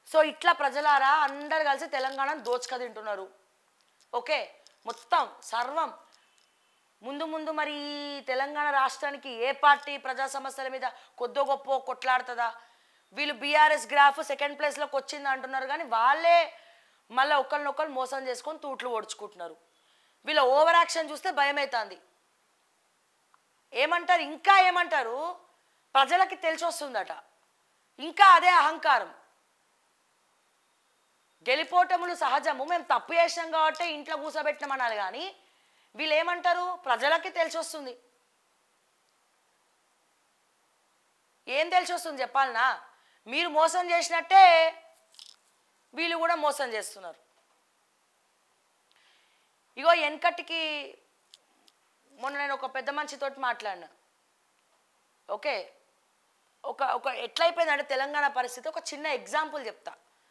so ఇట్లా ప్రజలారా అందరు కలిసి తెలంగాణను దోచుక తింటున్నారు ఓకే మొత్తం సర్వం ముందు ముందు మరి ఈ తెలంగాణ రాష్ట్రానికి ఏ పార్టీ ప్రజా సమస్యల మీద కొద్దో గొప్ప కొట్లాడుతుందా వీళ్ళు బీఆర్ఎస్ గ్రాఫ్ సెకండ్ ప్లేస్లోకి వచ్చింది అంటున్నారు కానీ వాళ్ళే మళ్ళీ ఒకరినొకరు మోసం చేసుకొని తూట్లు ఓడ్చుకుంటున్నారు వీళ్ళ ఓవర్ యాక్షన్ చూస్తే భయం అవుతుంది ఏమంటారు ఇంకా ఏమంటారు ప్రజలకి తెలిసి వస్తుందట ఇంకా అదే అహంకారం గెలిపోటములు సహజము మేము తప్పు చేసినాం కాబట్టి ఇంట్లో కూర్చోబెట్టినాం అనాలి కానీ వీళ్ళు ఏమంటారు ప్రజలకి తెలిసి వస్తుంది ఏం తెలిసి వస్తుంది చెప్పాలనా మీరు మోసం చేసినట్టే వీళ్ళు కూడా మోసం చేస్తున్నారు ఇగో వెనకటికి మొన్న నేను ఒక పెద్ద మనిషితోటి మాట్లాడినా ఓకే ఒక ఒక ఎట్లయిపోయిందంటే తెలంగాణ పరిస్థితి ఒక చిన్న ఎగ్జాంపుల్ చెప్తా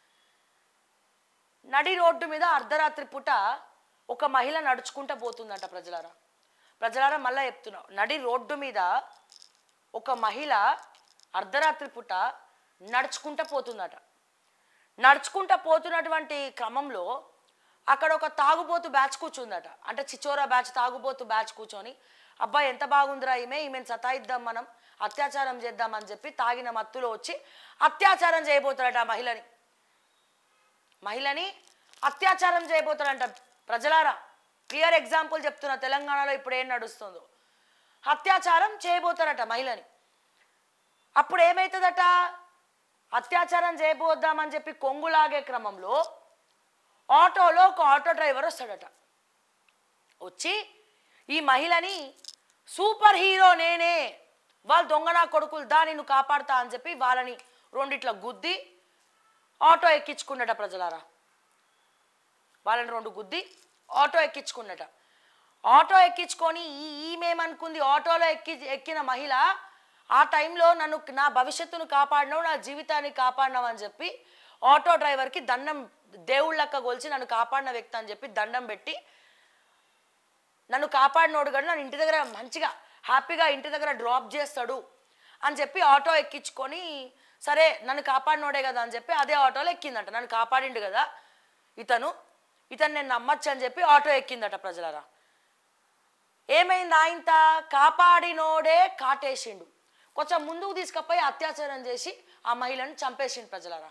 నడి రోడ్డు మీద అర్ధరాత్రి పూట ఒక మహిళ నడుచుకుంటూ పోతుందంట ప్రజలారా ప్రజలారా మళ్ళీ చెప్తున్నా నడి రోడ్డు మీద ఒక మహిళ అర్ధరాత్రి పూట నడుచుకుంటూ పోతుందట నడుచుకుంటూ పోతున్నటువంటి క్రమంలో అక్కడ ఒక తాగుబోతు బ్యాచ్ కూర్చుందట అంటే చిచోరా బ్యాచ్ తాగుబోతు బ్యాచ్ కూర్చొని అబ్బాయి ఎంత బాగుందిరా ఈమె ఈమెను సతాయిద్దాం మనం అత్యాచారం చేద్దామని చెప్పి తాగిన మత్తులో వచ్చి అత్యాచారం చేయబోతాడట ఆ మహిళని మహిళని అత్యాచారం చేయబోతాడంట ప్రజలారా క్లియర్ ఎగ్జాంపుల్ చెప్తున్నా తెలంగాణలో ఇప్పుడు ఏం నడుస్తుందో అత్యాచారం చేయబోతారట మహిళని అప్పుడు ఏమవుతుందట అత్యాచారం చేయబోద్దామని చెప్పి కొంగులాగే క్రమంలో ఆటోలో ఒక ఆటో డ్రైవర్ వస్తాడట వచ్చి ఈ మహిళని సూపర్ హీరో నేనే వాళ్ళు దొంగ నా కొడుకులు దా నిన్ను కాపాడుతా అని చెప్పి వాళ్ళని రెండిట్ల గుద్ది ఆటో ఎక్కించుకున్నట ప్రజలారా వాళ్ళని రెండు గుద్ది ఆటో ఎక్కించుకున్నట ఆటో ఎక్కించుకొని ఈ ఈమెమనుకుంది ఆటోలో ఎక్కి ఎక్కిన మహిళ ఆ టైంలో నన్ను నా భవిష్యత్తును కాపాడినావు నా జీవితాన్ని కాపాడినావు అని చెప్పి ఆటో డ్రైవర్కి దండం దేవుళ్ళక్క గొలిచి నన్ను కాపాడిన వ్యక్తి అని చెప్పి దండం పెట్టి నన్ను కాపాడినోడు కానీ నన్ను ఇంటి దగ్గర మంచిగా హ్యాపీగా ఇంటి దగ్గర డ్రాప్ చేస్తాడు అని చెప్పి ఆటో ఎక్కించుకొని సరే నన్ను కాపాడినోడే కదా అని చెప్పి అదే ఆటోలో ఎక్కిందట నన్ను కాపాడిండు కదా ఇతను ఇతను నేను నమ్మచ్చు అని చెప్పి ఆటో ఎక్కిందట ప్రజలరా ఏమైంది ఆయంత కాపాడినోడే కాటేసిండు కొంచెం ముందుకు తీసుకపోయి అత్యాచారం చేసి ఆ మహిళను చంపేసిండు ప్రజలరా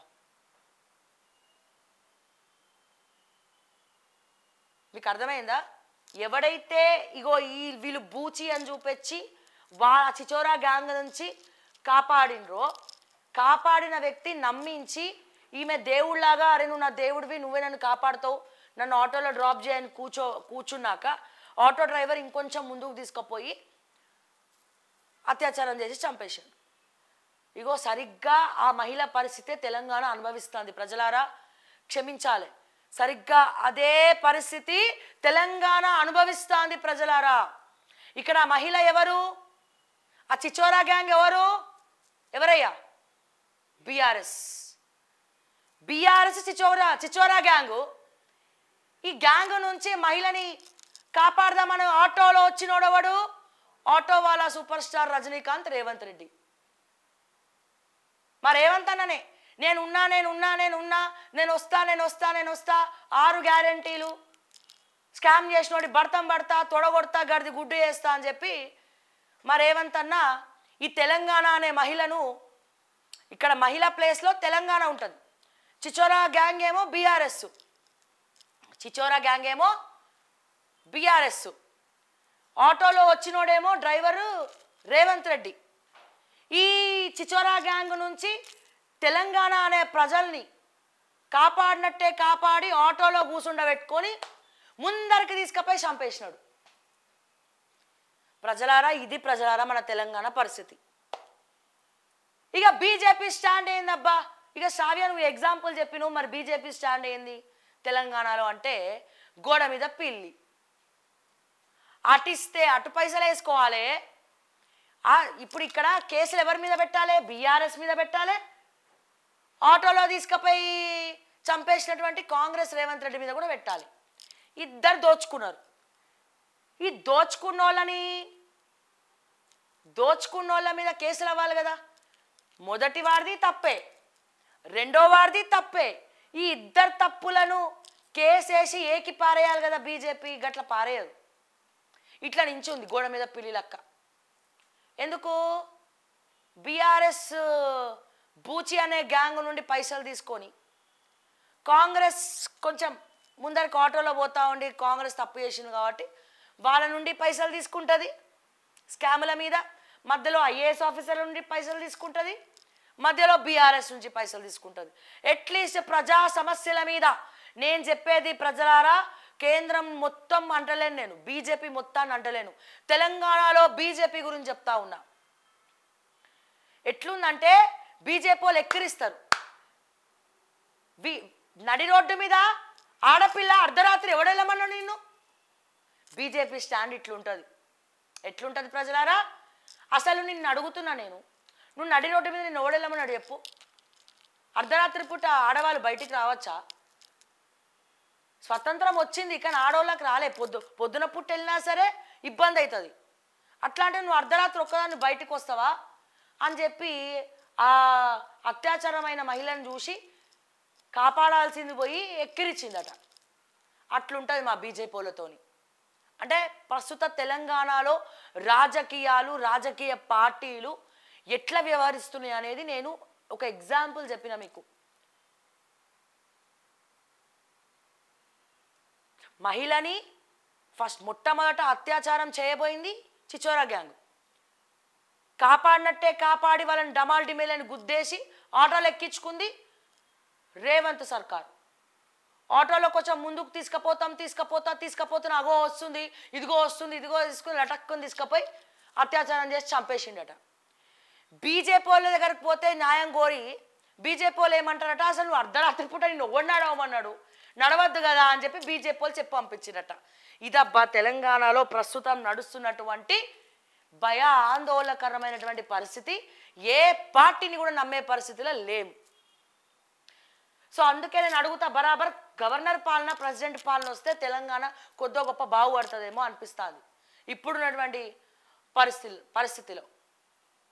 మీకు అర్థమైందా ఎవడైతే ఇగో ఈ వీళ్ళు బూచి అని చూపించి వా చిచోరా గ్యాంగ్ నుంచి కాపాడినరో కాపాడిన వ్యక్తి నమ్మించి ఈమె దేవుళ్ళలాగా అరే నువ్వు నా దేవుడివి నువ్వే నన్ను కాపాడుతావు నన్ను ఆటోలో డ్రాప్ చేయని కూర్చో కూర్చున్నాక ఆటో డ్రైవర్ ఇంకొంచెం ముందుకు తీసుకుపోయి అత్యాచారం చేసి చంపేశాడు ఇగో సరిగ్గా ఆ మహిళ పరిస్థితే తెలంగాణ అనుభవిస్తుంది ప్రజలారా క్షమించాలి సరిగ్గా అదే పరిస్థితి తెలంగాణ అనుభవిస్తుంది ప్రజలారా ఇక్కడ ఆ మహిళ ఎవరు ఆ చిచోరా గ్యాంగ్ ఎవరు ఎవరయ్యా బీఆర్ఎస్ బీఆర్ఎస్ చిచోరా చిచోరా గ్యాంగు ఈ గ్యాంగ్ నుంచి మహిళని కాపాడదామని ఆటోలో వచ్చినోడెవడు ఆటో వాళ్ళ సూపర్ స్టార్ రజనీకాంత్ రేవంత్ రెడ్డి మా రేవంత్ అన్ననే నేను ఉన్నా నేను ఉన్నా నేను ఉన్నా నేను వస్తా నేను వస్తా నేను వస్తా ఆరు గ్యారంటీలు స్కామ్ చేసినోడి భర్తం పడతా తొడగొడతా గడిది గుడ్డు చేస్తా అని చెప్పి మా రేవంత్ అన్న ఈ తెలంగాణ అనే మహిళను ఇక్కడ మహిళా ప్లేస్లో తెలంగాణ ఉంటుంది చిచోరా గ్యాంగ్ ఏమో బీఆర్ఎస్ చిచోరా గ్యాంగ్ ఏమో బీఆర్ఎస్ ఆటోలో వచ్చినోడేమో డ్రైవరు రేవంత్ రెడ్డి ఈ చిచోరా గ్యాంగ్ నుంచి తెలంగాణ అనే ప్రజల్ని కాపాడినట్టే కాపాడి ఆటోలో కూసుండబెట్టుకొని ముందరికి తీసుకుపోయి చంపేసినాడు ప్రజలారా ఇది ప్రజలారా మన తెలంగాణ పరిస్థితి ఇక బీజేపీ స్టాండ్ ఏందబ్బా ఇక సావ్య నువ్వు ఎగ్జాంపుల్ చెప్పినావు మరి బీజేపీ స్టాండ్ ఏంది తెలంగాణలో అంటే గోడ మీద పిల్లి అటిస్తే అటు పైసలు వేసుకోవాలి ఆ, ఇప్పుడు ఇక్కడ కేసులు ఎవరి మీద పెట్టాలి బీఆర్ఎస్ మీద పెట్టాలి ఆటోలో తీసుకుపోయి చంపేసినటువంటి కాంగ్రెస్ రేవంత్ రెడ్డి మీద కూడా పెట్టాలి ఇద్దరు దోచుకున్నారు ఈ దోచుకున్న వాళ్ళని దోచుకున్న వాళ్ళ మీద కేసులు అవ్వాలి కదా మొదటి వారిది తప్పే రెండో వారిది తప్పే ఈ ఇద్దరు తప్పులను కేసేసి ఏకి పారేయాలి కదా బీజేపీ గట్ల పారేయదు ఇట్లా నించుంది గోడ మీద పిల్లి లక్క ఎందుకు బీఆర్ఎస్ బూచి అనే గ్యాంగ్ నుండి పైసలు తీసుకొని కాంగ్రెస్ కొంచెం ముందరికి ఆటోలో పోతా ఉండి కాంగ్రెస్ తప్పు చేసింది కాబట్టి వాళ్ళ నుండి పైసలు తీసుకుంటుంది స్కాముల మీద మధ్యలో ఐఏఎస్ ఆఫీసర్ల నుండి పైసలు తీసుకుంటుంది మధ్యలో బీఆర్ఎస్ నుంచి పైసలు తీసుకుంటుంది అట్లీస్ట్ ప్రజా సమస్యల మీద నేను చెప్పేది ప్రజలారా కేంద్రం మొత్తం అంటలేను నేను బీజేపీ మొత్తాన్ని అంటలేను తెలంగాణలో బీజేపీ గురించి చెప్తా ఉన్నా ఎట్లుందంటే బీజేపీ వాళ్ళు ఎక్కిరిస్తారు వి- నడి రోడ్డు మీద ఆడపిల్ల అర్ధరాత్రి ఎవడెళ్ళమన్నా నిన్ను బీజేపీ స్టాండ్ ఇట్లుంటుంది ఎట్లుంటుంది ప్రజలారా అసలు నిన్ను అడుగుతున్నా నేను నువ్వు నడి రోడ్డు మీద నిన్ను ఎవడెళ్ళమన్నాడు చెప్పు అర్ధరాత్రి పూట ఆడవాళ్ళు బయటికి రావచ్చా స్వతంత్రం వచ్చింది కానీ ఆడవాళ్ళకి రాలే పొద్దు పొద్దున పుట్టి వెళ్ళినా సరే ఇబ్బంది అవుతుంది అట్లాంటి నువ్వు అర్ధరాత్రి ఒక్కదాన్ని బయటికి వస్తావా అని చెప్పి ఆ అత్యాచారమైన మహిళను చూసి కాపాడాల్సింది పోయి ఎక్కిరిచ్చిందట అట్లుంటుంది మా బీజేపీలతోని అంటే ప్రస్తుత తెలంగాణలో రాజకీయాలు రాజకీయ పార్టీలు ఎట్లా వ్యవహరిస్తున్నాయి అనేది నేను ఒక ఎగ్జాంపుల్ చెప్పిన మీకు మహిళని ఫస్ట్ మొట్టమొదట అత్యాచారం చేయబోయింది చిచోరా గ్యాంగ్ కాపాడినట్టే కాపాడి వాళ్ళని డమాల్ డిమేలని గుద్దేసి ఆటోలు ఎక్కించుకుంది రేవంత్ సర్కార్ ఆటోలో కొంచెం ముందుకు తీసుకుపోతాం తీసుకుపోతా తీసుకుపోతున్నా అగో వస్తుంది ఇదిగో వస్తుంది ఇదిగో తీసుకుని లటక్కుని తీసుకుపోయి అత్యాచారం చేసి చంపేసిండట బీజేపీ వాళ్ళ దగ్గరికి పోతే న్యాయం కోరి బీజేపీ వాళ్ళు ఏమంటారట అసలు నువ్వు అర్ధరాత్రి పూట నేను ఎవడు నడవమన్నాడు నడవద్దు కదా అని చెప్పి బీజేపీ వాళ్ళు చెప్పి పంపించిరట ఇదబ్బా తెలంగాణలో ప్రస్తుతం నడుస్తున్నటువంటి భయ ఆందోళనకరమైనటువంటి పరిస్థితి ఏ పార్టీని కూడా నమ్మే పరిస్థితిలో లేము సో అందుకే నేను అడుగుతా బరాబర్ గవర్నర్ పాలన ప్రెసిడెంట్ పాలన వస్తే తెలంగాణ కొద్దో గొప్ప బాగుపడుతుందేమో అనిపిస్తుంది ఇప్పుడున్నటువంటి పరిస్థితి పరిస్థితిలో